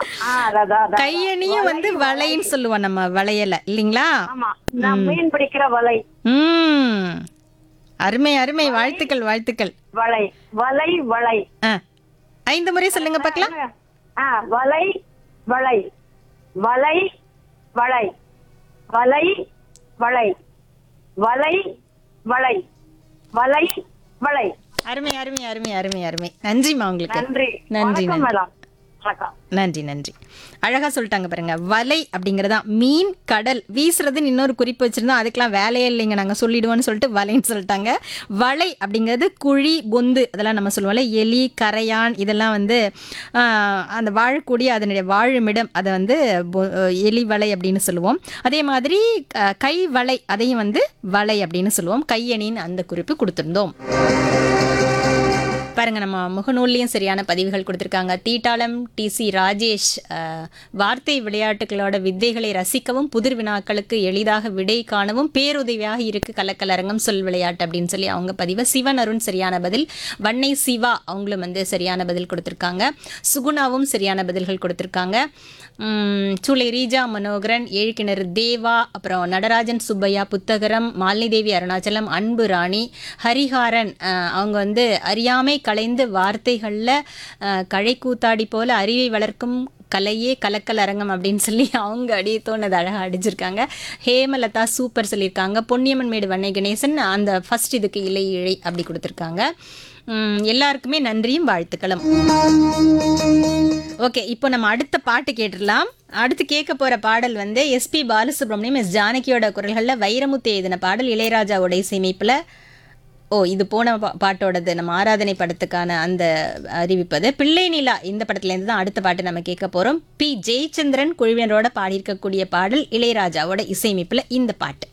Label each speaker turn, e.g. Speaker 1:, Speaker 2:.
Speaker 1: ஆ, அதான், அதான், அதான்.
Speaker 2: கையணியும் வந்து வலைன்னு சொல்லுவோம் நம்ம வளையல இல்லைங்களா
Speaker 1: ஆமா நான் மீன் பிடிக்கிற வலை
Speaker 2: ம் அருமை அருமை வாழ்த்துக்கள் வாழ்த்துக்கள்
Speaker 1: வலை வலை வலை
Speaker 2: ஆ ஐந்து முறை சொல்லுங்க பார்க்கலாம்
Speaker 1: ஆ வலை வலை வலை வலை வலை வலை வலை வலை வலை வலை
Speaker 2: அருமை அருமை அருமை அருமை அருமை நன்றிம்மா உங்களுக்கு
Speaker 1: நன்றி
Speaker 2: நன்றி
Speaker 1: வணக்கம்
Speaker 2: நன்றி
Speaker 1: மேடம் வணக்கம்
Speaker 2: நன்றி நன்றி அழகா சொல்லிட்டாங்க பாருங்க வலை அப்படிங்கறதா மீன் கடல் வீசுறதுன்னு இன்னொரு குறிப்பு வச்சிருந்தோம் அதுக்கெல்லாம் வேலையே இல்லைங்க நாங்க சொல்லிடுவோம்னு சொல்லிட்டு வலைன்னு சொல்லிட்டாங்க வலை அப்படிங்கிறது குழி பொந்து அதெல்லாம் நம்ம சொல்லுவோம்ல எலி கரையான் இதெல்லாம் வந்து ஆஹ், அந்த வாழக்கூடிய அதனுடைய வாழுமிடம் அதை வந்து பொ- எலி வலை அப்படின்னு சொல்லுவோம் அதே மாதிரி அஹ், கை வலை அதையும் வந்து வலை அப்படின்னு சொல்லுவோம் கையணின்னு அந்த குறிப்பு கொடுத்திருந்தோம் பாருங்க நம்ம முகநூல்லையும் சரியான பதிவுகள் கொடுத்துருக்காங்க தீட்டாளம் டிசி ராஜேஷ் அஹ், வார்த்தை விளையாட்டுகளோட வித்தைகளை ரசிக்கவும் புதிர் வினாக்களுக்கு எளிதாக விடை காணவும் பேருதவியாக இருக்கு கலக்கலரங்கம் சொல் விளையாட்டு அப்படின்னு சொல்லி அவங்க பதிவை சிவன் அருண் சரியான பதில் வன்னை சிவா அவங்களும் வந்து சரியான பதில் கொடுத்துருக்காங்க சுகுணாவும் சரியான பதில்கள் கொடுத்துருக்காங்க உம், சூளை ரீஜா மனோகரன் ஏழுக்கிணறு தேவா அப்புறம் நடராஜன் சுப்பையா புத்தகரம் மாலினி தேவி அருணாச்சலம் அன்பு ராணி ஹரிஹாரன் அஹ், அவங்க வந்து அறியாமை கலைந்து வார்த்தைகளில் கழை கூத்தாடி போல அறிவை வளர்க்கும் கலையே கலக்கல் அரங்கம் அப்படின்னு சொல்லி அவங்க அடியே தோணது அழகாக அடிச்சிருக்காங்க ஹேமலதா சூப்பர் சொல்லியிருக்காங்க பொன்னியம்மன் மேடு வண்ணை கணேசன் அந்த ஃபர்ஸ்ட் இதுக்கு இலை இழை அப்படி கொடுத்துருக்காங்க உம், எல்லாருக்குமே நன்றியும் வாழ்த்துக்களும் ஓகே இப்போ நம்ம அடுத்த பாட்டு கேட்டுடலாம் அடுத்து கேட்க போற பாடல் வந்து எஸ்பி பாலசுப்ரமணியம் எஸ் ஜானகியோட குரல்களில் வைரமுத்து எழுதின பாடல் இளையராஜாவோட இசையமைப்பில் ஓ இது போன பா- பாட்டோடது நம்ம ஆராதனை படத்துக்கான அந்த அறிவிப்பது பிள்ளை நிலா இந்த படத்துலேருந்து தான் அடுத்த பாட்டு நம்ம கேட்க போகிறோம் பி ஜெயச்சந்திரன் குழுவினரோட பாடியிருக்கக்கூடிய பாடல் இளையராஜாவோட இசையமைப்பில் இந்த பாட்டு